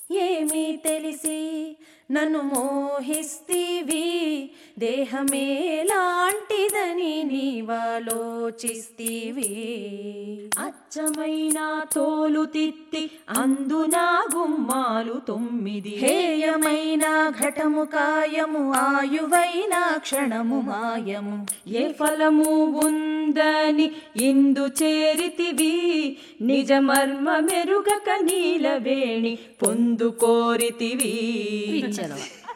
ఏమీ తెలిసి నన్ను మోహిస్తీవి దేహమేలాంటిదని నీవాలోచిస్తీవి అచ్చమైన తోలు తిత్తి అందునా గుమ్మాలు తొమ్మిది హేయమైన ఘటము కాయము ఆయువైన క్షణము మాయము ఏ ఫలము ఉందని ఇందు చేరితివి నిజ మర్మ మెరుగక నీలవేణి పొందు కోరితివి పిచ్చరవ